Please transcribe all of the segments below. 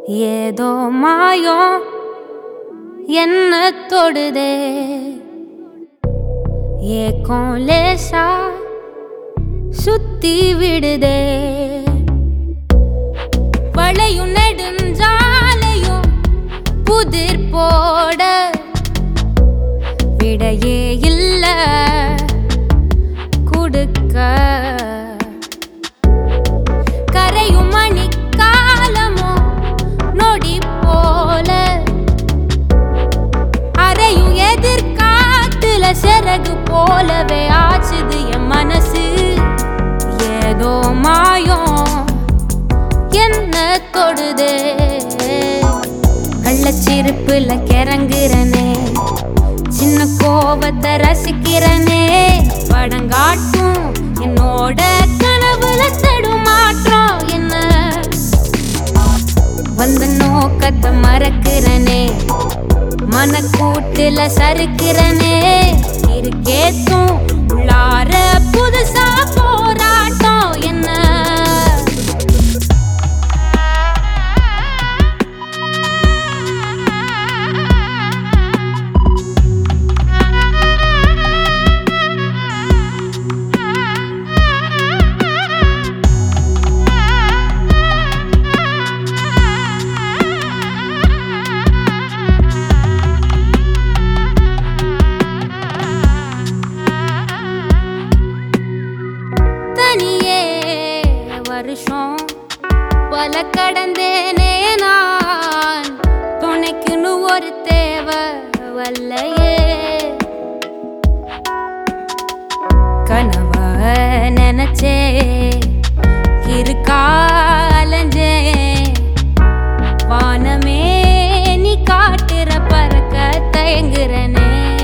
ஏதோ மாயம் என்ன தொடுதே ஏக்கம் லேசா சுத்தி விடுதே வளையும் நெடுஞ்சாலையும் புதிர் போட விடையே இல்ல கொடுக்க கரையும் மணிக்காலமோ நொடி போல அரையும் எதிர்காத்துல சிறகு போலவே ஆச்சுது என் மனசு ஏதோ மாயம் என்ன தொடுதே கள்ளச்சிருப்புல கிறங்குறனே சின்ன கோவத்தை ரசிக்கிறனே படங்காட்டும் என்னோட கனவுல தடுமாற்றம் என்ன வந்த நோக்கத்தை மறக்கிறனே மனக்கூட்டுல சறுக்கிறனே இருக்கேத்தும் உள்ளார புதுசா போராட்டம் என்ன தனியே வருஷம் பல கடந்தேனே நான் துணைக்குன்னு ஒரு தேவை வல்லையே கனவ நினைச்சே இருக்காலஞ்சே வானமே நீ காட்டுற பறக்க தயங்குறனே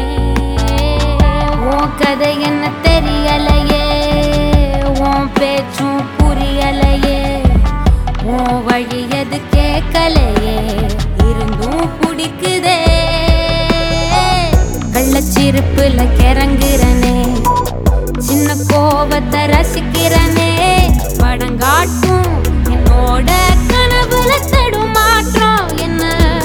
உன் கதை என்ன தெரியலையே உன் பேச்சும் புரியலையே உன் வழி எது கேட்கலையே இருந்தும் பிடிக்குதே கள்ளச்சிருப்புல கிறங்குறனே சின்ன கோபத்தை ரசிக்கிறனே படங்காட்டும் என்னோட கனவுல தடுமாற்றம் என்ன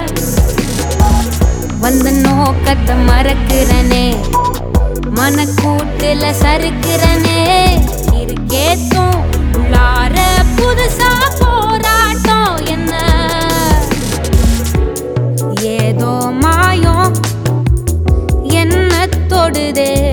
வந்த நோக்கத்தை மறக்கிறனே மனக்கூட்டுல சறுக்கிறனே இருக்கேத்தும் உள்ளார புதுசா போராட்டம் என்ன ஏதோ மாயம் என்ன தொடுதே